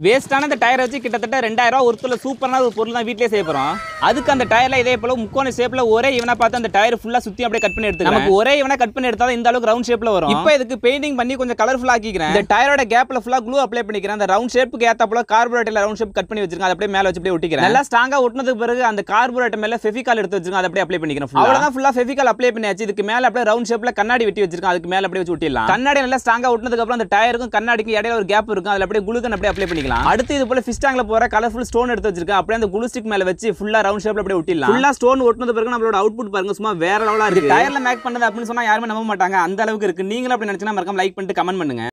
வேஸ்ட்டான இந்த டயரை வச்சு கிட்டத்தட்ட ரெண்டாயிரம் ரூபா ஒருத்தல சூப்பரான ஒரு பொருள் தான் வீட்லயே செய்ய போறோம் அதுக்கு அந்த டயர்ல இதே போல முக்கோண ஷேப்ல ஒரே இவனா பார்த்து அந்த டயர் ஃபுல்லா சுத்தி அப்படியே கட் பண்ணி எடுத்து நமக்கு ஒரே இவனா கட் பண்ணி எடுத்தா இந்த அளவுக்கு ரவுண்ட் ஷேப்ல வரும் இப்போ இதுக்கு பெயிண்டிங் பண்ணி கொஞ்சம் கலர்ஃபுல்லா ஆக்கிக்கிறேன் இந்த டயரோட கேப்ல ஃபுல்லா க்ளூ அப்ளை பண்ணிக்கிறேன் அந்த ரவுண்ட் ஷேப்புக்கு ஏத்த போல கார்பரேட்டர்ல ரவுண்ட் ஷேப் கட் பண்ணி வச்சிருக்கேன் அதை அப்படியே மேல வச்சு அப்படியே ஒட்டிக்கிறேன் நல்லா ஸ்ட்ராங்கா ஒட்டினதுக்கு பிறகு அந்த கார்பரேட்டர் மேல ஃபெவிகால் எடுத்து வச்சிருக்கேன் அதை அப்படியே அப்ளை பண்ணிக்கிறேன் அவ்வளவுதான் ஃபுல்லா ஃபெவிகால் அப்ளை பண்ணியாச்சு இதுக்கு மேல அப்படியே ரவுண்ட் ஷேப்ல கண்ணாடி வெட்டி வச்சிருக்கேன் அதுக்கு மேல அப்படியே வச்சு ஒட்டிடலாம் கண்ணாடி நல்லா ஸ்ட்ராங்கா ஒட்டினதுக்கு அப்புறம் அந்த டயருக்கும் கண்ணாடிக்கும் இடையில ஒரு கேப் இருக்கும் அதுல அப்படியே குளுக்கன் அப்படியே அப்ளை பண்ணிக்கலாம் அடுத்து இது போல ஃபிஷ் டேங்க்ல போற கலர்ஃபுல் ஸ்டோன் எடுத்து வச்சிருக்கேன் அப்படியே அந்த குளு ஸ்டிக் மேல வச்சு ஃபுல்லா ரவுண்ட் ஷேப்ல அப்படியே ஒட்டிடலாம் ஃபுல்லா ஸ்டோன் ஒட்டினது பிறகு நம்மளோட அவுட்புட் பாருங்க சும்மா வேற லெவலா இருக்கு டயர்ல மேக் பண்ணது அப்படின்னு சொன்னா யாருமே நம்ப மாட்டாங்க அந்த அளவுக்கு இருக்கு நீங்களும் அப்படி நினைச்சா மறக்காம லைக் பண்ணிட்டு கமெண்ட் பண்ணுங்க